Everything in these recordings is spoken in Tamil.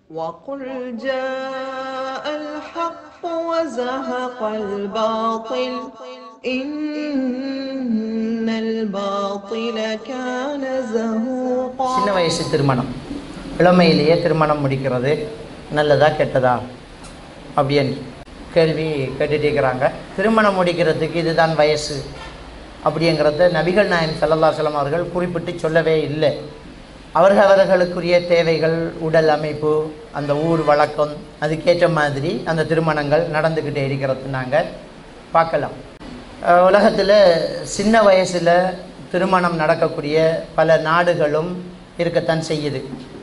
وقل جاء الحق وزهق الباطل إن الباطل كان زهوقا சின்ன வயசு திருமணம் இளமையிலேயே திருமணம் முடிக்கிறது நல்லதா கெட்டதா அப்படின்னு கேள்வி கேட்டுட்டு இருக்கிறாங்க திருமணம் முடிக்கிறதுக்கு இதுதான் வயசு அப்படிங்கிறத நபிகள் நாயகம் ஸல்லல்லாஹு அலைஹி வஸல்லம் அவர்கள் குறிப்பிட்டு சொல்லவே இல்லை அவர்கள் அவர்களுக்குரிய தேவைகள் உடல் அமைப்பு அந்த ஊர் வழக்கம் அதுக்கேற்ற மாதிரி அந்த திருமணங்கள் நடந்துக்கிட்டே இருக்கிறது நாங்கள் பார்க்கலாம் அஹ் உலகத்தில் சின்ன வயசில் திருமணம் நடக்கக்கூடிய பல நாடுகளும் இருக்கத்தான் செய்யுது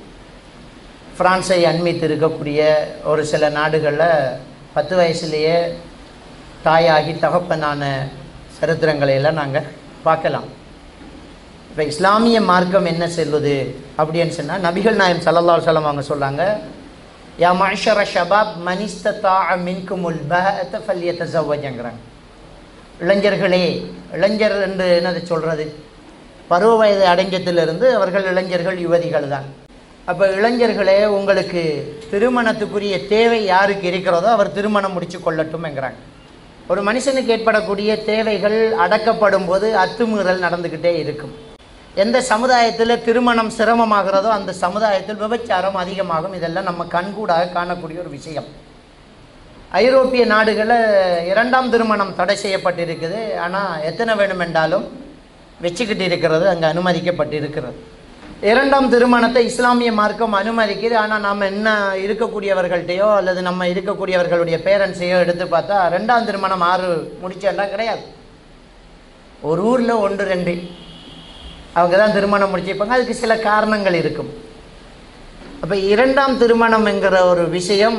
பிரான்ஸை அண்மித்து இருக்கக்கூடிய ஒரு சில நாடுகளில் பத்து வயசுலேயே தாயாகி தகப்பனான சரித்திரங்களை எல்லாம் நாங்கள் பார்க்கலாம் இப்போ இஸ்லாமிய மார்க்கம் என்ன சொல்லுது அப்படின்னு சொன்னால் நபிகள் நாயம் ஸல்லல்லாஹு அலைஹி வஸல்லம் அவங்க சொல்கிறாங்க யா மஷர ஷபாப் மனிஸ்தா மின்குமுல் பஹத்த ஃபல்யத்தஸவ்வஜங்கிறாங்க இளைஞர்களே இளைஞர் என்று என்னது சொல்கிறது பருவ வயது அடைஞ்சத்திலிருந்து அவர்கள் இளைஞர்கள் யுவதிகள் தான் அப்போ இளைஞர்களே உங்களுக்கு திருமணத்துக்குரிய தேவை யாருக்கு இருக்கிறதோ அவர் திருமணம் முடித்து கொள்ளட்டும்ங்கிறாங்க ஒரு மனுஷனுக்கு ஏற்படக்கூடிய தேவைகள் அடக்கப்படும் போது அத்துமீறல் நடந்துக்கிட்டே இருக்கும் எந்த சமுதாயத்தில் திருமணம் சிரமமாகிறதோ அந்த சமுதாயத்தில் விபச்சாரம் அதிகமாகும் இதெல்லாம் நம்ம கண்கூடாக காணக்கூடிய ஒரு விஷயம் ஐரோப்பிய நாடுகளில் இரண்டாம் திருமணம் தடை செய்யப்பட்டிருக்குது ஆனால் எத்தனை வேணுமென்றாலும் வச்சுக்கிட்டு இருக்கிறது அங்கே அனுமதிக்கப்பட்டு இருக்கிறது இரண்டாம் திருமணத்தை இஸ்லாமிய மார்க்கம் அனுமதிக்குது ஆனால் நாம் என்ன இருக்கக்கூடியவர்கள்ட்டையோ அல்லது நம்ம இருக்கக்கூடியவர்களுடைய பேரண்ட்ஸையோ எடுத்து பார்த்தா ரெண்டாம் திருமணம் ஆறு முடிச்செல்லாம் கிடையாது ஒரு ஊரில் ஒன்று ரெண்டு அவங்க தான் திருமணம் முடிச்சிருப்பாங்க அதுக்கு சில காரணங்கள் இருக்கும் அப்போ இரண்டாம் திருமணம் என்கிற ஒரு விஷயம்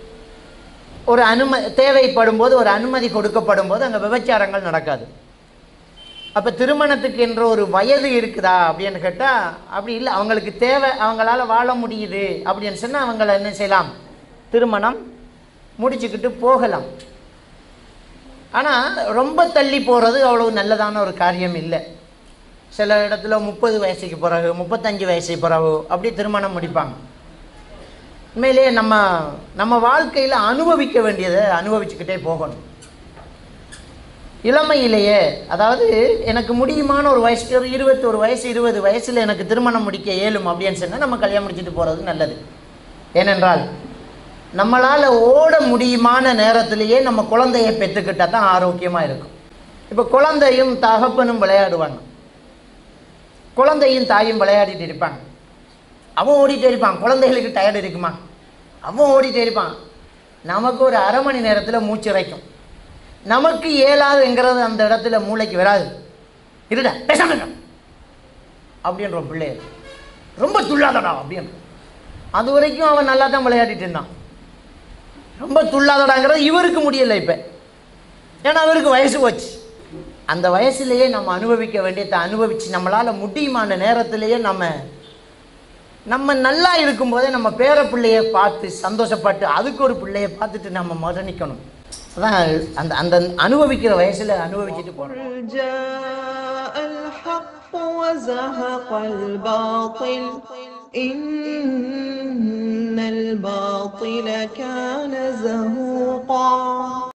ஒரு அனும தேவைப்படும் போது ஒரு அனுமதி கொடுக்கப்படும் போது அங்கே விபச்சாரங்கள் நடக்காது அப்போ திருமணத்துக்கு என்ற ஒரு வயது இருக்குதா அப்படின்னு கேட்டால் அப்படி இல்லை அவங்களுக்கு தேவை அவங்களால வாழ முடியுது அப்படின்னு சொன்னால் அவங்கள என்ன செய்யலாம் திருமணம் முடிச்சுக்கிட்டு போகலாம் ஆனால் ரொம்ப தள்ளி போகிறது அவ்வளவு நல்லதான ஒரு காரியம் இல்லை சில இடத்துல முப்பது வயசுக்கு பிறகு முப்பத்தஞ்சு வயசுக்கு பிறகு அப்படி திருமணம் முடிப்பாங்க உண்மையிலேயே நம்ம நம்ம வாழ்க்கையில் அனுபவிக்க வேண்டியதை அனுபவிச்சுக்கிட்டே போகணும் இளமையிலேயே அதாவது எனக்கு முடியுமான ஒரு வயசு ஒரு இருபத்தொரு வயசு இருபது வயசில் எனக்கு திருமணம் முடிக்க இயலும் அப்படின்னு சொன்னால் நம்ம கல்யாணம் முடிச்சுட்டு போகிறது நல்லது ஏனென்றால் நம்மளால் ஓட முடியுமான நேரத்திலேயே நம்ம குழந்தையை பெற்றுக்கிட்டால் தான் ஆரோக்கியமாக இருக்கும் இப்போ குழந்தையும் தகப்பனும் விளையாடுவாங்க குழந்தையும் தாயும் விளையாடிட்டு இருப்பாங்க அவன் ஓடிட்டே இருப்பான் குழந்தைகளுக்கு டயர்டு இருக்குமா அவன் ஓடிட்டே இருப்பான் நமக்கு ஒரு அரை மணி நேரத்தில் மூச்சு இறைக்கும் நமக்கு இயலாதுங்கிறது அந்த இடத்துல மூளைக்கு வராது இருடா பேசாம இரு. அப்படின்ற பிள்ளை ரொம்ப துள்ளாதடா அப்படின்னு அது வரைக்கும் அவன் நல்லா தான் விளையாடிட்டு இருந்தான் ரொம்ப துள்ளாதடாங்கிறது இவருக்கு முடியலை இப்போ ஏன்னா அவருக்கு வயசு போச்சு அந்த வயசுலேயே நம்ம அனுபவிக்க வேண்டியதை அனுபவித்து நம்மளால் முடியுமான நேரத்திலேயே நம்ம நம்ம நல்லா இருக்கும்போதே நம்ம பேர பிள்ளைய பார்த்து சந்தோஷப்பட்டு அதுக்கு ஒரு பிள்ளைய பார்த்துட்டு நம்ம மரணிக்கணும் அதான் அந்த அந்த அனுபவிக்கிற வயசில் அனுபவிச்சுட்டு போகணும் قل جاء الحق وزهق الباطل إن الباطل كان زهوقا